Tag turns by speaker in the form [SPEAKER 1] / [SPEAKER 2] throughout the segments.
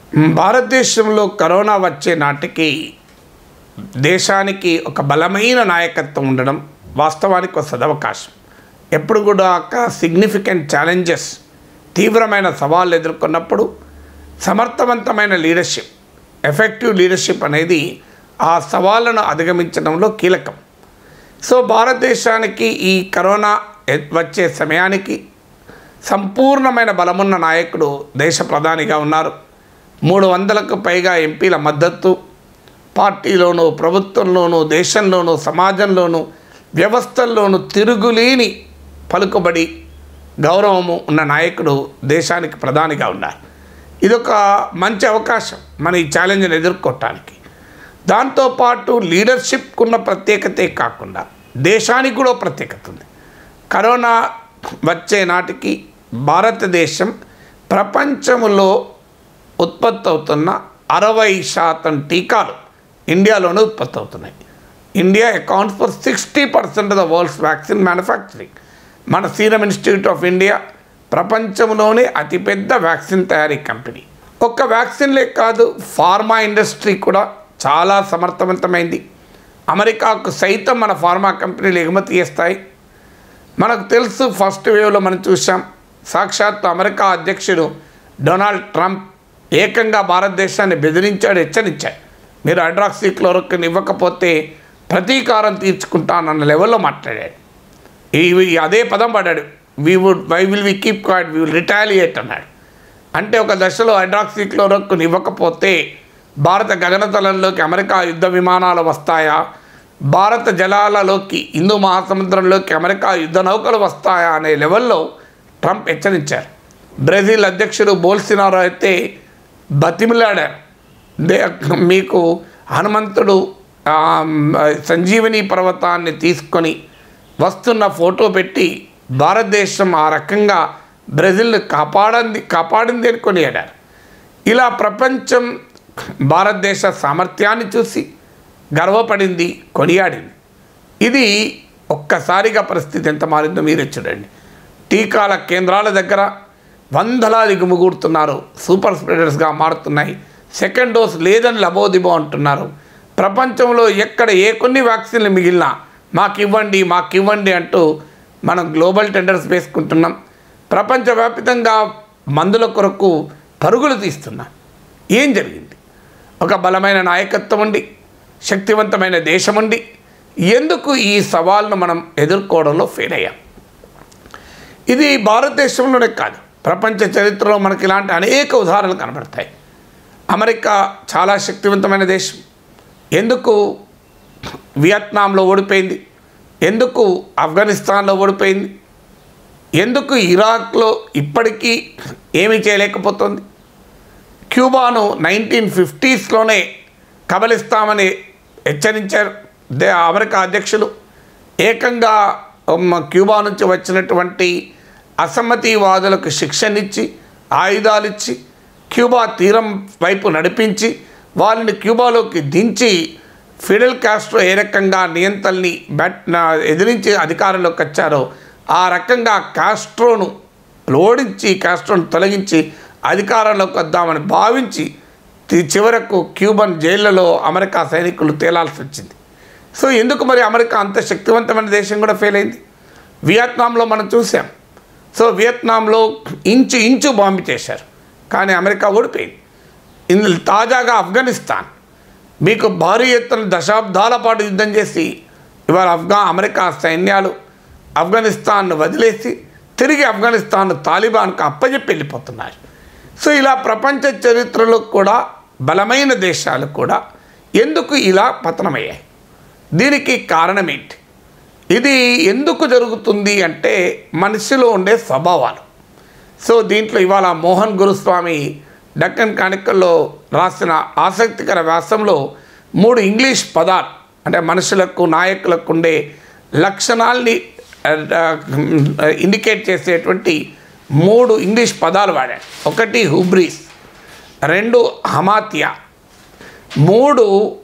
[SPEAKER 1] భారతదేశంలో కరోనా వచ్చే నాటికి దేశానికి ఒక బలమైన నాయకత్వం ఉండడం వాస్తవానికి ఒక సదవకాశం ఎప్పుడు కూడా ఒక సిగ్నిఫికెంట్ ఛాలెంజెస్ తీవ్రమైన సవాళ్ళు ఎదుర్కొన్నప్పుడు సమర్థవంతమైన లీడర్షిప్ ఎఫెక్టివ్ లీడర్షిప్ అనేది ఆ సవాళ్ళను అధిగమించడంలో కీలకం సో భారతదేశానికి ఈ కరోనా ఎ- వచ్చే సమయానికి సంపూర్ణమైన బలమున్న నాయకుడు దేశ ప్రధానిగా ఉన్నారు మూడు వందలకు పైగా ఎంపీల మద్దతు పార్టీలోనూ ప్రభుత్వంలోనూ దేశంలోనూ సమాజంలోనూ వ్యవస్థల్లోనూ తిరుగులేని పలుకుబడి గౌరవము ఉన్న నాయకుడు దేశానికి ప్రధానిగా ఉన్నారు ఇదొక మంచి అవకాశం మన ఈ ఛాలెంజ్ని ఎదుర్కోవటానికి దాంతోపాటు లీడర్షిప్కున్న ప్రత్యేకతే కాకుండా దేశానికి కూడా ఓ ప్రత్యేకత ఉంది కరోనా వచ్చే నాటికి భారతదేశం ప్రపంచంలో ఉత్పత్తి అవుతున్న అరవై శాతం టీకాలు ఇండియాలోనే ఉత్పత్తి అవుతున్నాయి India accounts for sixty percent of the world's vaccine manufacturing మన సీరం ఇన్స్టిట్యూట్ ఆఫ్ ఇండియా ప్రపంచంలోనే అతిపెద్ద వ్యాక్సిన్ తయారీ కంపెనీ ఒక్క వ్యాక్సిన్లే కాదు ఫార్మా ఇండస్ట్రీ కూడా చాలా సమర్థవంతమైంది అమెరికాకు సైతం మన ఫార్మా కంపెనీలు ఎగుమతి చేస్తాయి మనకు తెలుసు ఫస్ట్ వేవ్లో మనం చూసాం సాక్షాత్ అమెరికా అధ్యక్షుడు డొనాల్డ్ ట్రంప్ ఏకంగా భారతదేశాన్ని బెదిరించాడు హెచ్చరించాడు మీరు హైడ్రాక్సీ క్లోరోక్విన్ ఇవ్వకపోతే ప్రతీకారం తీర్చుకుంటానన్న లెవెల్లో మాట్లాడాడు ఇవి అదే పదం పడ్డాడు we would why will we keep quiet we will retaliate అన్నాడు అంటే ఒక దశలో హైడ్రాక్సీ క్లోరోక్విన్ ఇవ్వకపోతే భారత గగనతలంలోకి అమెరికా యుద్ధ విమానాలు వస్తాయా భారత జలాలలోకి హిందూ మహాసముద్రంలోకి అమెరికా యుద్ధ నౌకలు వస్తాయా అనే లెవెల్లో ట్రంప్ హెచ్చరించారు బ్రెజిల్ అధ్యక్షుడు బోల్సినారో అయితే బతిమిలాడారు దే మీకు హనుమంతుడు ఆ, సంజీవని పర్వతాన్ని తీసుకొని వస్తున్న ఫోటో పెట్టి భారతదేశం ఆ రకంగా బ్రెజిల్ని కాపాడింది కాపాడింది అని కొనియాడారు ఇలా ప్రపంచం భారతదేశ సామర్థ్యాన్ని చూసి గర్వపడింది కొనియాడింది ఇది ఒక్కసారిగా పరిస్థితి ఎంత మారిందో మీరే చూడండి టీకాల కేంద్రాల దగ్గర వందలాది గుమిగూడుతున్నారు సూపర్ స్ప్రెడర్స్గా మారుతున్నాయి సెకండ్ డోస్ లేదని లబోదిబో అంటున్నారు ప్రపంచంలో ఎక్కడ ఏ కొన్ని వ్యాక్సిన్లు మిగిలినా మాకు ఇవ్వండి మాకు ఇవ్వండి అంటూ మనం గ్లోబల్ టెండర్స్ వేసుకుంటున్నాం ప్రపంచవ్యాప్తంగా మందుల కొరకు పరుగులు తీస్తున్నాం ఏం జరిగింది ఒక బలమైన నాయకత్వం ఉండి శక్తివంతమైన దేశం ఉండి ఎందుకు ఈ సవాల్ను మనం ఎదుర్కోవడంలో ఫెయిల్ అయ్యాం ఇది భారతదేశంలోనే కాదు ప్రపంచ చరిత్రలో మనకి ఇలాంటి అనేక ఉదాహరణలు కనబడతాయి అమెరికా చాలా శక్తివంతమైన దేశం ఎందుకు వియత్నాంలో ఓడిపోయింది ఎందుకు ఆఫ్ఘనిస్తాన్లో ఓడిపోయింది ఎందుకు ఇరాక్లో ఇప్పటికీ ఏమీ చేయలేకపోతుంది క్యూబాను నైన్టీన్ ఫిఫ్టీస్లోనే కబలిస్తామని హెచ్చరించారు దే అమెరికా అధ్యక్షులు ఏకంగా ఉమ్, క్యూబా నుంచి వచ్చినటువంటి అసమ్మతివాదులకు శిక్షణిచ్చి ఆయుధాలిచ్చి క్యూబా తీరం వైపు నడిపించి వాళ్ళని క్యూబాలోకి దించి ఫిడెల్ కాస్ట్రో ఏ రకంగా నియంత్రణని బట్ నా- ఎదిరించి అధికారంలోకి వచ్చారో ఆ రకంగా కాస్ట్రోను ఓడించి కాస్ట్రోను తొలగించి అధికారంలోకి వద్దామని భావించి తి- చివరకు క్యూబన్ జైళ్లలో అమెరికా సైనికులు తేలాల్సి వచ్చింది సో ఎందుకు మరి అమెరికా అంత శక్తివంతమైన దేశం కూడా ఫెయిల్ అయింది వియత్నాంలో మనం చూసాం సో వియత్నాంలో ఇంచు ఇంచు బాంబు చేశారు కానీ అమెరికా ఓడిపోయింది ఇందులో తాజాగా ఆఫ్ఘనిస్తాన్ మీకు భారీ ఎత్తున దశాబ్దాల పాటు యుద్ధం చేసి ఇవాళ ఆఫ్ఘా అమెరికా సైన్యాలు ఆఫ్ఘనిస్తాన్ను వదిలేసి తిరిగి ఆఫ్ఘనిస్తాన్ తాలిబాన్కు అప్పజెప్పి వెళ్ళిపోతున్నారు సో ఇలా ప్రపంచ చరిత్రలో కూడా బలమైన దేశాలు కూడా ఎందుకు ఇలా పతనమయ్యాయి దీనికి కారణం ఏంటి ఇది ఎందుకు జరుగుతుంది అంటే మనిషిలో ఉండే స్వభావాలు సో దీంట్లో ఇవాళ మోహన్ గురుస్వామి డక్కన్ కాణికల్లో రాసిన ఆసక్తికర వ్యాసంలో మూడు ఇంగ్లీష్ పదాలు అంటే మనుషులకు నాయకులకు ఉండే లక్షణాల్ని ఇండికేట్ చేసేటువంటి మూడు ఇంగ్లీష్ పదాలు వాడాడు ఒకటి హుబ్రీస్ రెండు హమాతియా మూడు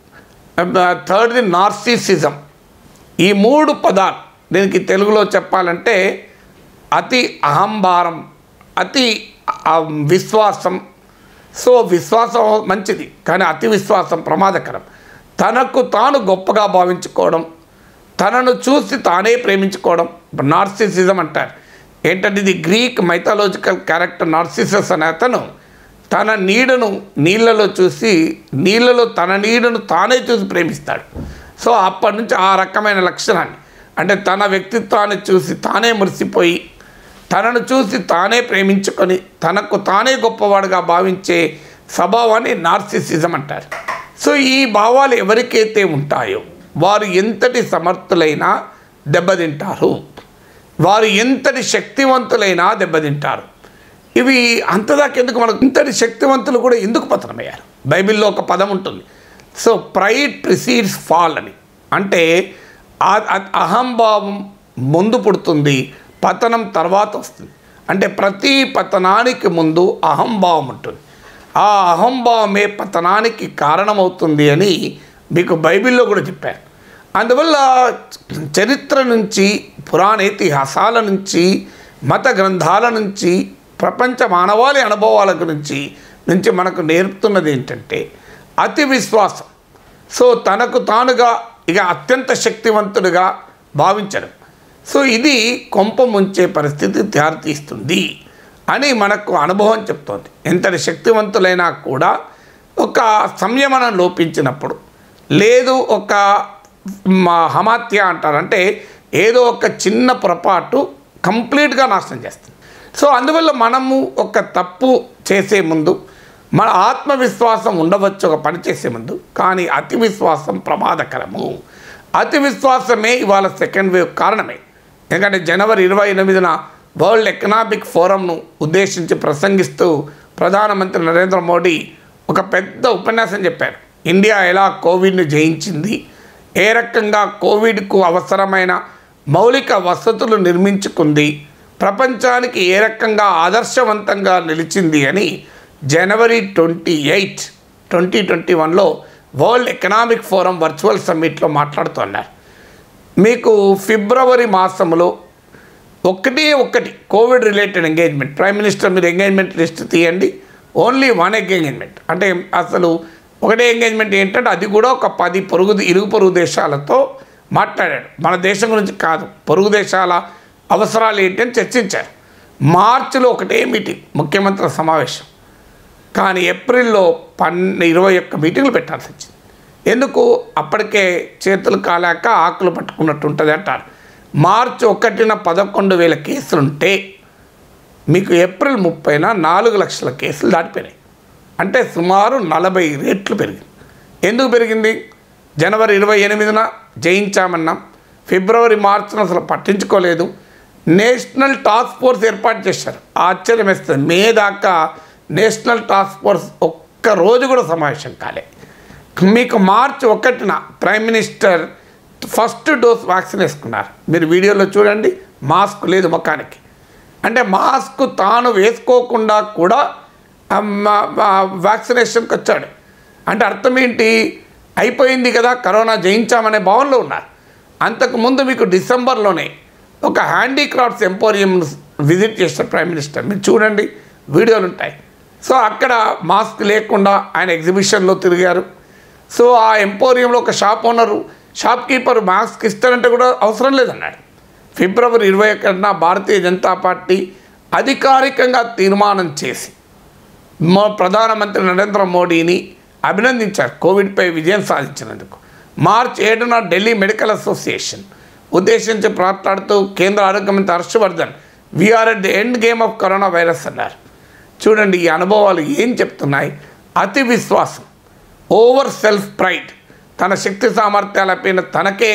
[SPEAKER 1] థర్డ్ది నార్సిసిజం ఈ మూడు పదాలు దీనికి తెలుగులో చెప్పాలంటే అతి అహంభారం అతి ఆ, విశ్వాసం సో విశ్వాసం మంచిది కానీ అతి విశ్వాసం ప్రమాదకరం తనకు తాను గొప్పగా భావించుకోవడం తనను చూసి తానే ప్రేమించుకోవడం నార్సిసిజం అంటారు ఏంటంటే ఇది గ్రీక్ మైథాలజికల్ క్యారెక్టర్ నార్సిసస్ అనే అతను తన నీడను నీళ్ళలో చూసి నీళ్ళలో తన నీడను తానే చూసి ప్రేమిస్తాడు సో అప్పటి నుంచి ఆ రకమైన లక్షణాన్ని అంటే తన వ్యక్తిత్వాన్ని చూసి తానే మురిసిపోయి తనను చూసి తానే ప్రేమించుకొని తనకు తానే గొప్పవాడుగా భావించే స్వభావాన్ని నార్సిసిజం అంటారు సో ఈ భావాలు ఎవరికైతే ఉంటాయో వారు ఎంతటి సమర్థులైనా దెబ్బతింటారు వారు ఎంతటి శక్తివంతులైనా దెబ్బతింటారు ఇవి అంతదాకెందుకు మనకు ఇంతటి శక్తివంతులు కూడా ఎందుకు పతనమయ్యారు బైబిల్లో ఒక పదం ఉంటుంది సో ప్రైడ్ ప్రిసీడ్స్ ఫాల్ అని అంటే ఆ- ఆ- అహంభావం ముందు పుడుతుంది పతనం తర్వాత వస్తుంది అంటే ప్రతి పతనానికి ముందు అహంభావం ఉంటుంది ఆ అహంభావమే పతనానికి కారణమవుతుంది అని మీకు బైబిల్లో కూడా చెప్పారు అందువల్ల చరిత్ర నుంచి పురాణ ఇతిహాసాల నుంచి మత గ్రంథాల నుంచి ప్రపంచ మానవాళి అనుభవాల గురించి నుంచి మనకు నేర్పుతున్నది ఏంటంటే అతి విశ్వాసం సో తనకు తానుగా ఇక అత్యంత శక్తివంతుడిగా భావించడం సో ఇది కొంప ముంచే పరిస్థితి దారితీస్తుంది అని మనకు అనుభవం చెప్తోంది ఎంతటి శక్తివంతులైనా కూడా ఒక సంయమనం లోపించినప్పుడు లేదు ఒక మా హమాత్య అంటారంటే ఏదో ఒక చిన్న పొరపాటు కంప్లీట్గా నాశనం చేస్తుంది సో అందువల్ల మనము ఒక తప్పు చేసే ముందు మన ఆత్మవిశ్వాసం ఉండవచ్చు ఒక పని చేసే ముందు కానీ అతి విశ్వాసం ప్రమాదకరము అతి విశ్వాసమే ఇవాళ సెకండ్ వేవ్ కారణమే ఎందుకంటే జనవరి ఇరవై ఎనిమిదిన వరల్డ్ ఎకనామిక్ ఫోరంను ఉద్దేశించి ప్రసంగిస్తూ ప్రధానమంత్రి నరేంద్ర మోడీ ఒక పెద్ద ఉపన్యాసం చెప్పారు ఇండియా ఎలా కోవిడ్ను జయించింది ఏ రకంగా కోవిడ్కు అవసరమైన మౌలిక వసతులు నిర్మించుకుంది ప్రపంచానికి ఏ రకంగా ఆదర్శవంతంగా నిలిచింది అని జనవరి ట్వంటీ ఎయిట్ ట్వంటీ ట్వంటీ వన్లో వరల్డ్ ఎకనామిక్ ఫోరం వర్చువల్ సమ్మిట్లో మాట్లాడుతున్నారు మీకు ఫిబ్రవరి మాసంలో ఒకటి ఒక్కటి COVID related engagement prime minister మీరు ఎంగేజ్మెంట్ లిస్ట్ తీయండి ఓన్లీ వన్ ఎంగేజ్మెంట్ అంటే అసలు ఒకటే ఎంగేజ్మెంట్ ఏంటంటే అది కూడా ఒక పది పొరుగు ఇరుగు పొరుగు దేశాలతో మాట్లాడాడు మన దేశం గురించి కాదు పొరుగు దేశాల అవసరాలు ఏంటి అని చర్చించారు మార్చిలో ఒకటే మీటింగ్ ముఖ్యమంత్రుల సమావేశం కానీ ఏప్రిల్లో పన్ను ఇరవై ఒక్క మీటింగ్లు పెట్టాల్సి వచ్చింది ఎందుకు అప్పటికే చేతులు కాలాక ఆకులు పట్టుకున్నట్టు ఉంటుంది అంటారు మార్చి ఒకటిన పదకొండు వేల కేసులుంటే మీకు ఏప్రిల్ ముప్పైన నాలుగు లక్షల కేసులు దాటిపోయినాయి అంటే సుమారు నలభై రేట్లు పెరిగింది ఎందుకు పెరిగింది జనవరి ఇరవై ఎనిమిదిన జయించామన్నాం ఫిబ్రవరి మార్చిన అసలు పట్టించుకోలేదు నేషనల్ టాస్క్ ఫోర్స్ ఏర్పాటు చేశారు ఆశ్చర్యం వేస్తుంది మే దాకా నేషనల్ టాస్క్ ఫోర్స్ ఒక్క రోజు కూడా సమావేశం కాలే మీకు మార్చి ఒకటిన prime minister first dose vaccine వేసుకున్నారు మీరు వీడియోలో చూడండి మాస్క్ లేదు ముఖానికి అంటే మాస్క్ తాను వేసుకోకుండా కూడా ఆ, మా- మా- వ్యాక్సినేషన్కి వచ్చాడు అంటే అర్థం ఏంటి అయిపోయింది కదా కరోనా జయించామనే భావనలో ఉన్నారు అంతకుముందు మీకు డిసెంబర్లోనే ఒక హ్యాండీక్రాఫ్ట్స్ ఎంపోరియం విజిట్ చేశారు ప్రైమ్ మినిస్టర్ మీరు చూడండి వీడియోలు ఉంటాయి సో అక్కడ మాస్క్ లేకుండా ఆయన ఎగ్జిబిషన్లో తిరిగారు సో ఆ ఎంపోరియంలో ఒక shop owner shopkeeper mask ఇస్తారంటే కూడా అవసరం లేదన్నాడు ఫిబ్రవరి ఇరవై ఒకటిన భారతీయ జనతా పార్టీ అధికారికంగా తీర్మానం చేసి మా ప్రధానమంత్రి నరేంద్ర మోడీని అభినందించారు కోవిడ్పై విజయం సాధించినందుకు మార్చ్ ఏడున ఢిల్లీ మెడికల్ అసోసియేషన్ ఉద్దేశించి మాట్లాడుతూ కేంద్ర ఆరోగ్య మంత్రి Harshvardhan we are at the end game of corona virus అన్నారు చూడండి ఈ అనుభవాలు ఏం చెప్తున్నాయి అతి విశ్వాసం ఓవర్ సెల్ఫ్ ప్రైడ్ తన శక్తి సామర్థ్యాలపైన తనకే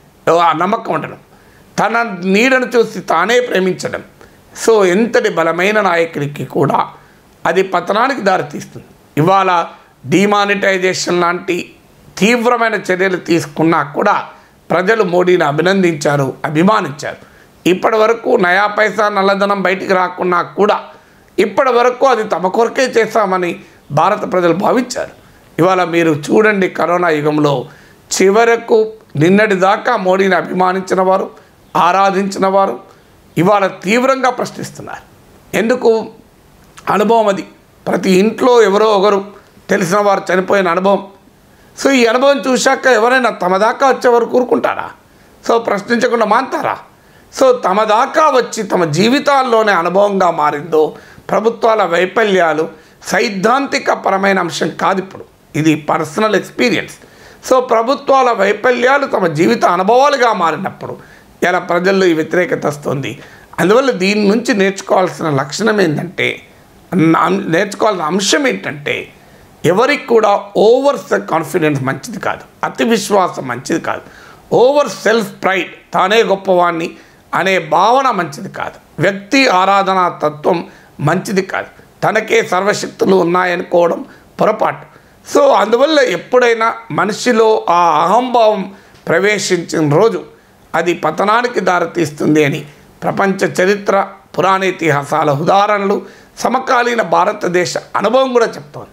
[SPEAKER 1] ఆ నమ్మకం ఉండడం తన నీడను చూసి తానే ప్రేమించడం సో ఎంతటి బలమైన నాయకుడికి కూడా అది పతనానికి దారితీస్తుంది ఇవాళ డిమానిటైజేషన్ లాంటి తీవ్రమైన చర్యలు తీసుకున్నా కూడా ప్రజలు మోడీని అభినందించారు అభిమానించారు ఇప్పటి వరకు నయా పైసా నల్లధనం బయటికి రాకున్నా కూడా ఇప్పటి వరకు అది తమ కొరకే చేస్తామని భారత ప్రజలు భావించారు ఇవాళ మీరు చూడండి కరోనా యుగంలో చివరకు నిన్నటి దాకా మోడీని అభిమానించిన వారు ఆరాధించిన వారు ఇవాళ తీవ్రంగా ప్రశ్నిస్తున్నారు ఎందుకు అనుభవం అది ప్రతి ఇంట్లో ఎవరో ఒకరు తెలిసిన వారు చనిపోయిన అనుభవం సో ఈ అనుభవం చూశాక ఎవరైనా తమ దాకా వచ్చే వరకు కూరుకుంటారా సో ప్రశ్నించకుండా మాంతారా సో తమ దాకా వచ్చి తమ జీవితాల్లోనే అనుభవంగా మారిందో ప్రభుత్వాల వైఫల్యాలు సైద్ధాంతిక పరమైన అంశం కాదు ఇప్పుడు ఇది పర్సనల్ ఎక్స్పీరియన్స్ సో ప్రభుత్వాల వైఫల్యాలు తమ జీవిత అనుభవాలుగా మారినప్పుడు ఇలా ప్రజల్లో ఈ వ్యతిరేకత వస్తుంది అందువల్ల దీని నుంచి నేర్చుకోవాల్సిన లక్షణం ఏంటంటే అన్- నేర్చుకోవాల్సిన అంశం ఏంటంటే ఎవరికి కూడా ఓవర్ కాన్ఫిడెన్స్ మంచిది కాదు అతి విశ్వాసం మంచిది కాదు ఓవర్ సెల్ఫ్ ప్రైడ్ తానే గొప్పవాణ్ణి అనే భావన మంచిది కాదు వ్యక్తి ఆరాధనా తత్వం మంచిది కాదు తనకే సర్వశక్తులు ఉన్నాయనుకోవడం పొరపాటు సో అందువల్ల ఎప్పుడైనా మనిషిలో ఆ అహంభావం ప్రవేశించిన రోజు అది పతనానికి దారితీస్తుంది అని ప్రపంచ చరిత్ర పురాణ ఇతిహాసాల ఉదాహరణలు సమకాలీన భారతదేశ అనుభవం కూడా చెప్తోంది